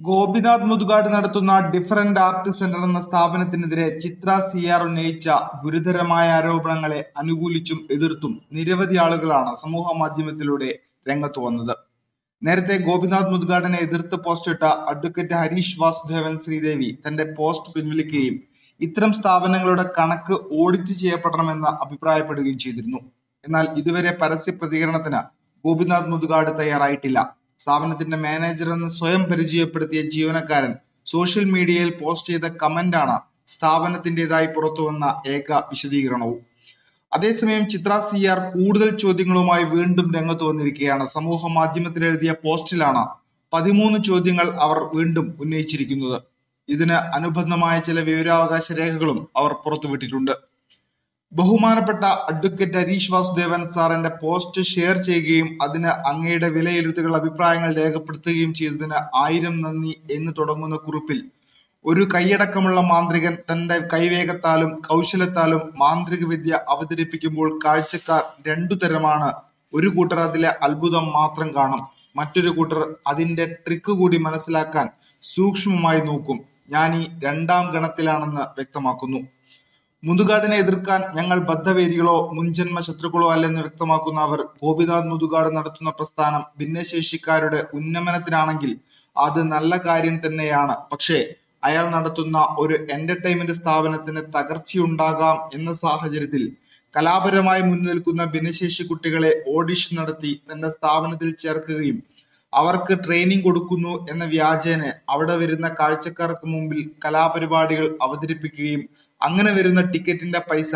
ഗോപിനാഥ് മുതുകാട് നടത്തുന്ന different art centre എന്ന സ്ഥാപനത്തിനെതിരെ ചിത്ര സിയാർ ഉന്നയിച്ച ഗുരുതരമായ ആരോപണങ്ങളെ അനുകൂലിച്ചും എതിർത്തും നിരവധി ആളുകളാണ് സമൂഹ മാധ്യമത്തിലൂടെ രംഗത്തു വന്നത് നേരത്തെ ഗോപിനാഥ് മുതുകാടിനെ എതിർത്ത് പോസ്റ്റിട്ട അഡ്വക്കേറ്റ് ഹരീഷ് വാസുദേവൻ ശ്രീദേവി തന്റെ പോസ്റ്റ് പിൻവലിക്കുകയും ഇത്തരം സ്ഥാപനങ്ങളുടെ കണക്ക് ഓഡിറ്റ് ചെയ്യപ്പെടണമെന്ന് അഭിപ്രായപ്പെടുകയും ചെയ്തിരുന്നു എന്നാൽ ഇതുവരെ പരസ്യ പ്രതികരണത്തിന് ഗോപിനാഥ് മുതുകാട് തയ്യാറായിട്ടില്ല സ്ഥാപനത്തിന്റെ മാനേജർ എന്ന് സ്വയം പരിചയപ്പെടുത്തിയ ജീവനക്കാരൻ സോഷ്യൽ മീഡിയയിൽ പോസ്റ്റ് ചെയ്ത കമന്റാണ് സ്ഥാപനത്തിന്റേതായി പുറത്തുവന്ന ഏക വിശദീകരണവും അതേസമയം ചിത്ര സിയാർ കൂടുതൽ ചോദ്യങ്ങളുമായി വീണ്ടും രംഗത്ത് വന്നിരിക്കുകയാണ് സമൂഹ മാധ്യമത്തിൽ എഴുതിയ പോസ്റ്റിലാണ് പതിമൂന്ന് ചോദ്യങ്ങൾ അവർ വീണ്ടും ഉന്നയിച്ചിരിക്കുന്നത് ഇതിന് അനുബന്ധമായ ചില വിവരാവകാശ രേഖകളും അവർ പുറത്തുവിട്ടിട്ടുണ്ട് ബഹുമാനപ്പെട്ട അഡ്വക്കേറ്റ് ഹരീഷ് വാസുദേവൻ സാറിന്റെ പോസ്റ്റ് ഷെയർ ചെയ്യുകയും അതിന് അങ്ങയുടെ വിലയിരുത്തുകൾ അഭിപ്രായങ്ങൾ രേഖപ്പെടുത്തുകയും ചെയ്തതിന് ആയിരം നന്ദി എന്ന് തുടങ്ങുന്ന കുറിപ്പിൽ ഒരു കൈയടക്കമുള്ള മാന്ത്രികൻ തന്റെ കൈവേഗത്താലും കൗശലത്താലും മാന്ത്രിക വിദ്യ അവതരിപ്പിക്കുമ്പോൾ കാഴ്ചക്കാർ രണ്ടു തരമാണ് ഒരു കൂട്ടർ അതിലെ അത്ഭുതം മാത്രം കാണും മറ്റൊരു കൂട്ടർ അതിന്റെ ട്രിക്ക് കൂടി മനസ്സിലാക്കാൻ സൂക്ഷ്മമായി നോക്കും ഞാൻ ഈ രണ്ടാം ഗണത്തിലാണെന്ന് വ്യക്തമാക്കുന്നു മുതുകാടിനെ എതിർക്കാൻ ഞങ്ങൾ ബദ്ധവേരികളോ മുൻജന്മ ശത്രുക്കളോ അല്ലെന്ന് വ്യക്തമാക്കുന്ന അവർ ഗോപിനാഥ് മുതുകാട് നടത്തുന്ന പ്രസ്ഥാനം ഭിന്നശേഷിക്കാരുടെ ഉന്നമനത്തിനാണെങ്കിൽ അത് നല്ല കാര്യം തന്നെയാണ് പക്ഷേ അയാൾ നടത്തുന്ന ഒരു എന്റർടൈൻമെന്റ് സ്ഥാപനത്തിന് തകർച്ചയുണ്ടാകാം എന്ന സാഹചര്യത്തിൽ കലാപരമായി മുൻനിൽക്കുന്ന ഭിന്നശേഷി കുട്ടികളെ ഓഡിഷൻ നടത്തി തന്റെ സ്ഥാപനത്തിൽ ചേർക്കുകയും അവർക്ക് ട്രെയിനിങ് കൊടുക്കുന്നു എന്ന വ്യാജേന അവിടെ വരുന്ന കാഴ്ചക്കാർക്ക് മുമ്പിൽ കലാപരിപാടികൾ അവതരിപ്പിക്കുകയും അങ്ങനെ വരുന്ന ടിക്കറ്റിന്റെ പൈസ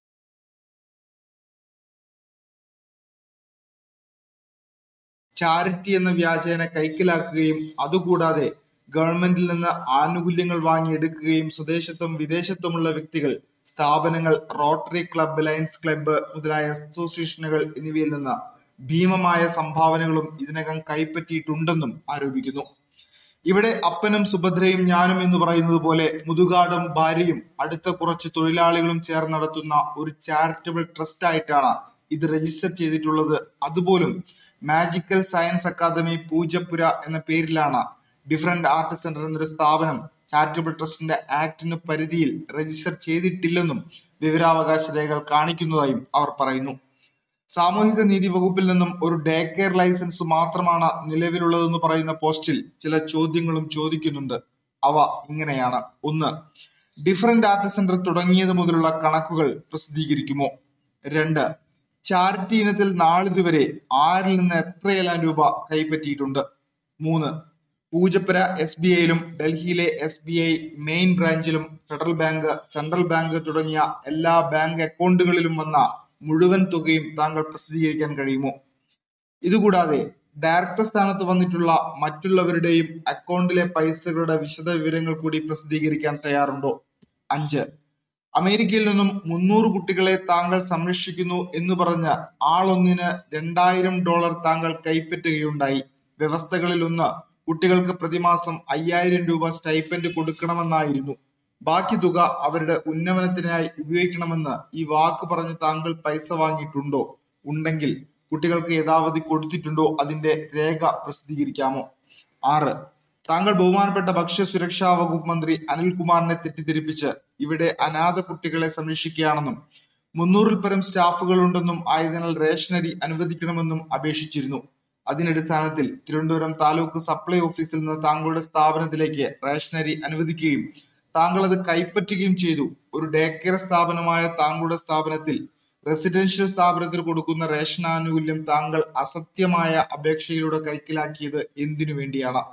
ചാരിറ്റി എന്ന വ്യാജേന കൈക്കലാക്കുകയും അതുകൂടാതെ ഗവൺമെന്റിൽ നിന്ന് ആനുകൂല്യങ്ങൾ വാങ്ങിയെടുക്കുകയും സ്വദേശത്വം വിദേശത്വമുള്ള വ്യക്തികൾ സ്ഥാപനങ്ങൾ റോട്ടറി ക്ലബ്ബ് ലയൺസ് ക്ലബ്ബ് മുതലായ അസോസിയേഷനുകൾ എന്നിവയിൽ നിന്ന് ഭീമമായ സംഭാവനകളും ഇതിനകം കൈപ്പറ്റിയിട്ടുണ്ടെന്നും ആരോപിക്കുന്നു ഇവിടെ അപ്പനും സുഭദ്രയും ഞാനും എന്ന് പറയുന്നത് പോലെ മുതുകാടും ഭാര്യയും അടുത്ത കുറച്ച് തൊഴിലാളികളും ചേർന്ന് നടത്തുന്ന ഒരു ചാരിറ്റബിൾ ട്രസ്റ്റ് ആയിട്ടാണ് ഇത് രജിസ്റ്റർ ചെയ്തിട്ടുള്ളത് അതുപോലും മാജിക്കൽ സയൻസ് അക്കാദമി പൂജപ്പുര എന്ന പേരിലാണ് ഡിഫറന്റ് ആർട്ട് സെന്റർ എന്നൊരു സ്ഥാപനം ചാരിറ്റബിൾ ട്രസ്റ്റിന്റെ ആക്ടിന് പരിധിയിൽ രജിസ്റ്റർ ചെയ്തിട്ടില്ലെന്നും വിവരാവകാശ രേഖകൾ കാണിക്കുന്നതായും അവർ പറയുന്നു സാമൂഹിക നീതി വകുപ്പിൽ നിന്നും ഒരു ഡേ കെയർ ലൈസൻസ് മാത്രമാണ് നിലവിലുള്ളതെന്ന് പറയുന്ന പോസ്റ്റിൽ ചില ചോദ്യങ്ങളും ചോദിക്കുന്നുണ്ട് അവ ഇങ്ങനെയാണ് ഒന്ന് ഡിഫറന്റ് ആർട്ട് സെന്റർ തുടങ്ങിയത് മുതലുള്ള കണക്കുകൾ പ്രസിദ്ധീകരിക്കുമോ രണ്ട് ചാരിറ്റി ഇനത്തിൽ നാളിതുവരെ ആരിൽ നിന്ന് എത്രയെല്ലാം രൂപ കൈപ്പറ്റിയിട്ടുണ്ട് മൂന്ന് പൂജപ്പുര എസ് ബി ഐയിലും ഡൽഹിയിലെ എസ് ബി ഐ മെയിൻ ബ്രാഞ്ചിലും ഫെഡറൽ ബാങ്ക് സെൻട്രൽ ബാങ്ക് തുടങ്ങിയ എല്ലാ ബാങ്ക് അക്കൗണ്ടുകളിലും വന്ന മുഴുവൻ തുകയും താങ്കൾ പ്രസിദ്ധീകരിക്കാൻ കഴിയുമോ ഇതുകൂടാതെ ഡയറക്ടർ സ്ഥാനത്ത് വന്നിട്ടുള്ള മറ്റുള്ളവരുടെയും അക്കൗണ്ടിലെ പൈസകളുടെ വിശദ വിവരങ്ങൾ കൂടി പ്രസിദ്ധീകരിക്കാൻ തയ്യാറുണ്ടോ അഞ്ച് അമേരിക്കയിൽ നിന്നും മുന്നൂറ് കുട്ടികളെ താങ്കൾ സംരക്ഷിക്കുന്നു എന്ന് പറഞ്ഞ് ആളൊന്നിന് രണ്ടായിരം ഡോളർ താങ്കൾ കൈപ്പറ്റുകയുണ്ടായി വ്യവസ്ഥകളിൽ ഒന്ന് കുട്ടികൾക്ക് പ്രതിമാസം അയ്യായിരം രൂപ സ്റ്റൈപ്പൻഡ് കൊടുക്കണമെന്നായിരുന്നു ബാക്കി തുക അവരുടെ ഉന്നമനത്തിനായി ഉപയോഗിക്കണമെന്ന് ഈ വാക്ക് പറഞ്ഞ് താങ്കൾ പൈസ വാങ്ങിയിട്ടുണ്ടോ ഉണ്ടെങ്കിൽ കുട്ടികൾക്ക് യഥാവധി കൊടുത്തിട്ടുണ്ടോ അതിന്റെ രേഖ പ്രസിദ്ധീകരിക്കാമോ ആറ് താങ്കൾ ബഹുമാനപ്പെട്ട ഭക്ഷ്യ സുരക്ഷാ വകുപ്പ് മന്ത്രി അനിൽകുമാറിനെ തെറ്റിദ്ധരിപ്പിച്ച് ഇവിടെ അനാഥ കുട്ടികളെ സംരക്ഷിക്കുകയാണെന്നും മുന്നൂറിൽ പരം സ്റ്റാഫുകൾ ഉണ്ടെന്നും ആയതിനാൽ റേഷനരി അനുവദിക്കണമെന്നും അപേക്ഷിച്ചിരുന്നു അതിനടിസ്ഥാനത്തിൽ തിരുവനന്തപുരം താലൂക്ക് സപ്ലൈ ഓഫീസിൽ നിന്ന് താങ്കളുടെ സ്ഥാപനത്തിലേക്ക് റേഷനരി അനുവദിക്കുകയും താങ്കൾ അത് കൈപ്പറ്റുകയും ചെയ്തു ഒരു ഡേ കെയർ സ്ഥാപനമായ താങ്കളുടെ സ്ഥാപനത്തിൽ റെസിഡൻഷ്യൽ സ്ഥാപനത്തിൽ കൊടുക്കുന്ന റേഷൻ ആനുകൂല്യം താങ്കൾ അസത്യമായ അപേക്ഷയിലൂടെ കൈക്കലാക്കിയത് എന്തിനു വേണ്ടിയാണ്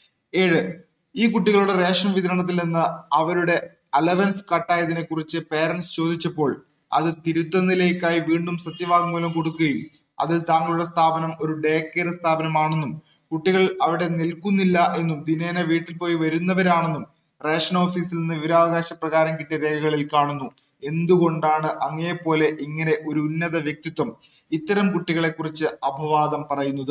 ഏഴ് ഈ കുട്ടികളുടെ റേഷൻ വിതരണത്തിൽ നിന്ന് അവരുടെ അലവൻസ് കട്ടായതിനെ കുറിച്ച് പേരൻസ് ചോദിച്ചപ്പോൾ അത് തിരുത്തുന്നതിലേക്കായി വീണ്ടും സത്യവാങ്മൂലം കൊടുക്കുകയും അതിൽ താങ്കളുടെ സ്ഥാപനം ഒരു ഡേ കെയർ സ്ഥാപനമാണെന്നും കുട്ടികൾ അവിടെ നിൽക്കുന്നില്ല എന്നും ദിനേന വീട്ടിൽ പോയി വരുന്നവരാണെന്നും റേഷൻ ഓഫീസിൽ നിന്ന് വിവരാവകാശ പ്രകാരം കിട്ടിയ രേഖകളിൽ കാണുന്നു എന്തുകൊണ്ടാണ് അങ്ങയെപ്പോലെ ഇങ്ങനെ ഒരു ഉന്നത വ്യക്തിത്വം ഇത്തരം കുട്ടികളെ കുറിച്ച് അപവാദം പറയുന്നത്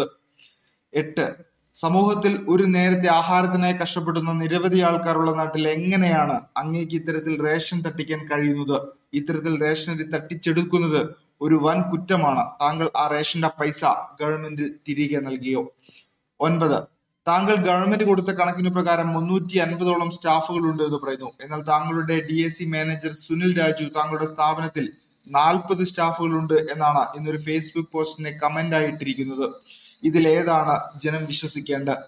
എട്ട് സമൂഹത്തിൽ ഒരു നേരത്തെ ആഹാരത്തിനായി കഷ്ടപ്പെടുന്ന നിരവധി ആൾക്കാരുള്ള നാട്ടിൽ എങ്ങനെയാണ് അങ്ങേക്ക് ഇത്തരത്തിൽ റേഷൻ തട്ടിക്കാൻ കഴിയുന്നത് ഇത്തരത്തിൽ റേഷനറി തട്ടിച്ചെടുക്കുന്നത് ഒരു വൻ കുറ്റമാണ് താങ്കൾ ആ റേഷന്റെ പൈസ ഗവൺമെന്റ് തിരികെ നൽകിയോ ഒൻപത് താങ്കൾ ഗവൺമെന്റ് കൊടുത്ത കണക്കിനു പ്രകാരം മുന്നൂറ്റി അൻപതോളം സ്റ്റാഫുകളുണ്ട് എന്ന് പറയുന്നു എന്നാൽ താങ്കളുടെ D S C manager Sunil Raju താങ്കളുടെ സ്ഥാപനത്തിൽ നാൽപ്പത് സ്റ്റാഫുകളുണ്ട് എന്നാണ് ഇന്നൊരു ഫേസ്ബുക്ക് പോസ്റ്റിനെ കമന്റ് ആയിട്ടിരിക്കുന്നത് ഇതിലേതാണ് ജനം വിശ്വസിക്കേണ്ടത്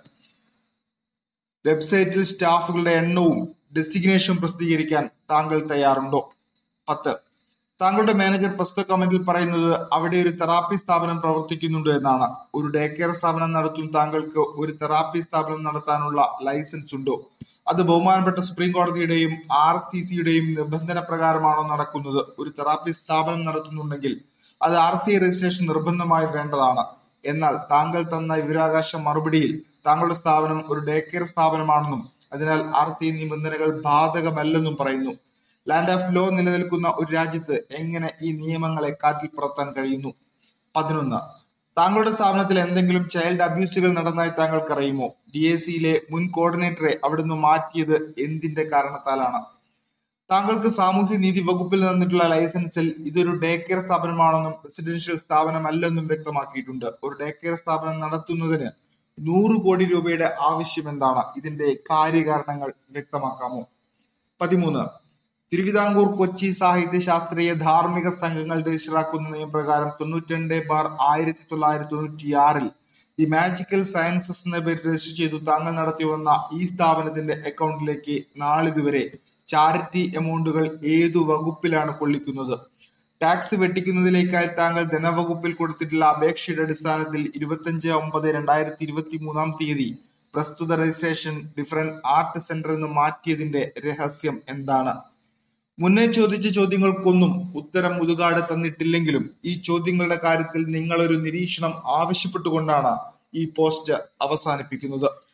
വെബ്സൈറ്റിൽ സ്റ്റാഫുകളുടെ എണ്ണവും ഡെസിഗ്നേഷനും പ്രസിദ്ധീകരിക്കാൻ താങ്കൾ തയ്യാറുണ്ടോ പത്ത് താങ്കളുടെ മാനേജർ പ്രസ്തുത കമന്റിൽ പറയുന്നത് അവിടെ ഒരു തെറാപ്പി സ്ഥാപനം പ്രവർത്തിക്കുന്നുണ്ട് എന്നാണ് ഒരു ഡേ കെയർ സ്ഥാപനം നടത്തുന്ന താങ്കൾക്ക് ഒരു തെറാപ്പി സ്ഥാപനം നടത്താനുള്ള ലൈസൻസ് ഉണ്ടോ അത് ബഹുമാനപ്പെട്ട സുപ്രീം കോടതിയുടെയും ആർ സി സിയുടെയും നിബന്ധന പ്രകാരമാണോ നടക്കുന്നത് ഒരു തെറാപ്പി സ്ഥാപനം നടത്തുന്നുണ്ടെങ്കിൽ അത് ആർ സി രജിസ്ട്രേഷൻ നിർബന്ധമായും വേണ്ടതാണ് എന്നാൽ താങ്കൾ തന്ന വിവരാവകാശ മറുപടിയിൽ താങ്കളുടെ സ്ഥാപനം ഒരു ഡേ കെയർ സ്ഥാപനമാണെന്നും അതിനാൽ ആർ സി നിബന്ധനകൾ ബാധകമല്ലെന്നും പറയുന്നു ലാൻഡ് ഓഫ് ലോ നിലനിൽക്കുന്ന ഒരു രാജ്യത്ത് എങ്ങനെ ഈ നിയമങ്ങളെ കാറ്റിൽ പുറത്താൻ കഴിയുന്നു പതിനൊന്ന് താങ്കളുടെ സ്ഥാപനത്തിൽ എന്തെങ്കിലും ചൈൽഡ് അബ്യൂസുകൾ നടന്നതായി താങ്കൾക്ക് അറിയുമോ ഡി എ സിയിലെ മുൻ കോർഡിനേറ്ററെ അവിടുന്ന് മാറ്റിയത് എന്തിന്റെ കാരണത്താലാണ് താങ്കൾക്ക് സാമൂഹ്യ നീതി വകുപ്പിൽ നിന്നിട്ടുള്ള ലൈസൻസിൽ ഇതൊരു ഡേ കെയർ സ്ഥാപനമാണെന്നും റെസിഡൻഷ്യൽ സ്ഥാപനമല്ലെന്നും വ്യക്തമാക്കിയിട്ടുണ്ട് ഒരു ഡേ കെയർ സ്ഥാപനം നടത്തുന്നതിന് നൂറ് കോടി രൂപയുടെ ആവശ്യം എന്താണ് ഇതിന്റെ കാര്യകാരണങ്ങൾ വ്യക്തമാക്കാമോ പതിമൂന്ന് തിരുവിതാംകൂർ കൊച്ചി സാഹിത്യ ശാസ്ത്രീയ ധാർമ്മിക സംഘങ്ങൾ രജിസ്റ്ററാക്കുന്ന നിയമപ്രകാരം തൊണ്ണൂറ്റിരണ്ട് ബാർ ആയിരത്തി തൊള്ളായിരത്തി തൊണ്ണൂറ്റി ആറിൽ ദി മാജിക്കൽ സയൻസസ് എന്ന പേര് രജിസ്റ്റർ ചെയ്തു താങ്കൾ നടത്തി വന്ന ഈ സ്ഥാപനത്തിന്റെ അക്കൗണ്ടിലേക്ക് നാളിതുവരെ ചാരിറ്റി എമൗണ്ടുകൾ ഏതു വകുപ്പിലാണ് കൊള്ളിക്കുന്നത് ടാക്സ് വെട്ടിക്കുന്നതിലേക്കായി താങ്കൾ ധനവകുപ്പിൽ കൊടുത്തിട്ടുള്ള അപേക്ഷയുടെ അടിസ്ഥാനത്തിൽ ഇരുപത്തിയഞ്ച് ഒമ്പത് രണ്ടായിരത്തി ഇരുപത്തി മൂന്നാം തീയതി പ്രസ്തുത രജിസ്ട്രേഷൻ ഡിഫറൻറ്റ് ആർട്ട് സെന്റർ എന്ന് മാറ്റിയതിന്റെ രഹസ്യം എന്താണ് മുന്നേ ചോദിച്ച ചോദ്യങ്ങൾക്കൊന്നും ഉത്തരം മുതുകാട് തന്നിട്ടില്ലെങ്കിലും ഈ ചോദ്യങ്ങളുടെ കാര്യത്തിൽ നിങ്ങളൊരു നിരീക്ഷണം ആവശ്യപ്പെട്ടുകൊണ്ടാണ് ഈ പോസ്റ്റ് അവസാനിപ്പിക്കുന്നത്